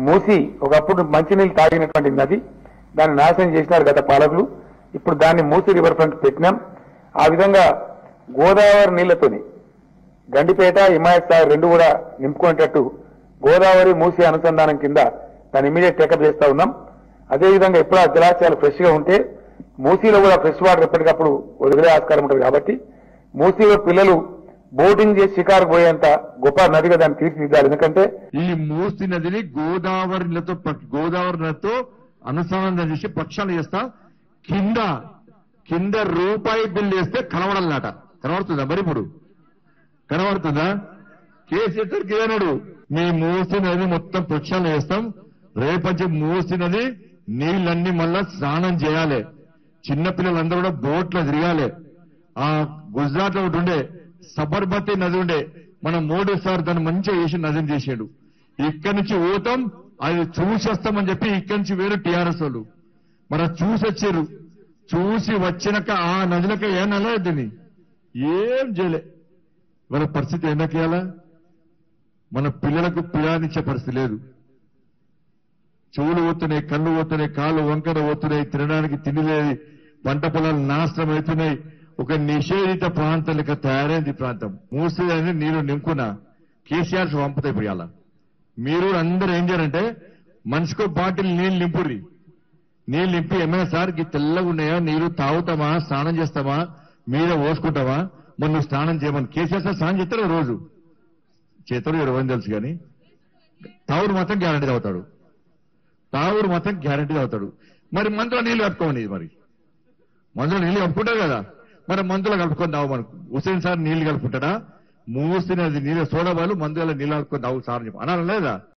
మూసి ఒకప్పుడు మంచినీళ్ళు తాగినటువంటి నది దాన్ని నాశనం చేసినారు గత పాలకులు ఇప్పుడు దాన్ని మూసి రివర్ ఫ్రంట్ పెట్టినాం ఆ విధంగా గోదావరి నీళ్లతోని గండిపేట హిమాయత్ సాగర్ రెండు కూడా నింపుకునేటట్టు గోదావరి మూసి అనుసంధానం కింద దాన్ని ఇమీడియట్ టేకప్ చేస్తా ఉన్నాం అదేవిధంగా ఎప్పుడు ఆ జలాశయాలు ఫ్రెష్ గా ఉంటే మూసీలో కూడా ఫ్రెష్ వాటర్ ఎప్పటికప్పుడు వదిలే ఆస్కారం ఉంటుంది కాబట్టి మూసీలో పిల్లలు బోటింగ్ చేసి షికారు పోయేంత గొప్ప నదిగా దాన్ని తీర్చిదిద్దాలి ఎందుకంటే ఈ మూసి నదిని గోదావరి నదితో ప- గోదావరి నదితో అనుసంధానం చేసి ప్రక్షాళన చేస్తా కింద కింద రూపాయి బిల్లు వేస్తే కనబడాలన్నట కనబడుతుందా మరి ఇప్పుడు కనబడుతుందా కేసీఆర్ కిరణుడు మీ మూసి నది మొత్తం ప్రక్షాళన చేస్తాం రేపంచి మూసి నది నీళ్ళన్నీ మళ్ళా స్నానం చేయాలి చిన్నపిల్లలందరూ కూడా బోట్లో తిరగాలి ఆ గుజరాత్ లో ఒకటి ఉండే సబర్మతి నది ఉండే మన మోడీ సార్ దాన్ని మంచిగా చేసి నదిని చేసాడు ఇక్కడి నుంచి ఊతం అది చూసి వస్తామని చెప్పి ఇక్కడి నుంచి వేరు టీఆర్ఎస్ వాళ్ళు మన చూసి వచ్చారు చూసి వచ్చినాక ఆ నదిలక ఏం నల్లదిని ఏం చేయలే మన పరిస్థితి ఏందకేయాలా మన పిల్లలకు పిల్లానిచ్చే పరిస్థితి లేదు చెవులు పోతున్నాయి కళ్ళు పోతున్నాయి కాళ్ళు వంకర పోతున్నాయి తినడానికి తిండి లేదు పంట పొలాలు నాశనం అవుతున్నాయి ఒక నిషేధిత ప్రాంతం లెక్క తయారైంది ఈ ప్రాంతం మూసేదని నీరు నింపుకున్న కేసీఆర్ పంపుతాయి ఇప్పుడు ఇవాళ మీరు అందరూ ఏం చేయాలంటే మనిషికో బాటిల్ నీళ్ళు నింపుర్రి నీళ్ళు నింపి ఏమైనా సార్ ఈ తెల్లగా ఉన్నాయా నీరు తాగుతామా స్నానం చేస్తామా మీరే పోసుకుంటామా మరి నువ్వు స్నానం చేయమని కేసీఆర్ సార్ స్నానం చేస్తారు రోజు చేతారు ఇరవై తెలుసు కానీ తాగుడు మాత్రం గ్యారంటీ తాగుతాడు తాగుడు మాత్రం గ్యారంటీ తాగుతాడు మరి మందులో నీళ్లు కలుపుకోమని మరి మందులో నీళ్లు కలుపుకుంటారు కదా మరి మందులో కలుపుకొని తాగు మనకు హుసేన్ సార్ నీళ్లు కలుపుకుంటాడా మూసినది నీళ్ళ సోడా వాళ్ళు మందులో నీళ్ళు కలుపుకొని తాగు సార్ అని చెప్పి అనాలి లేదా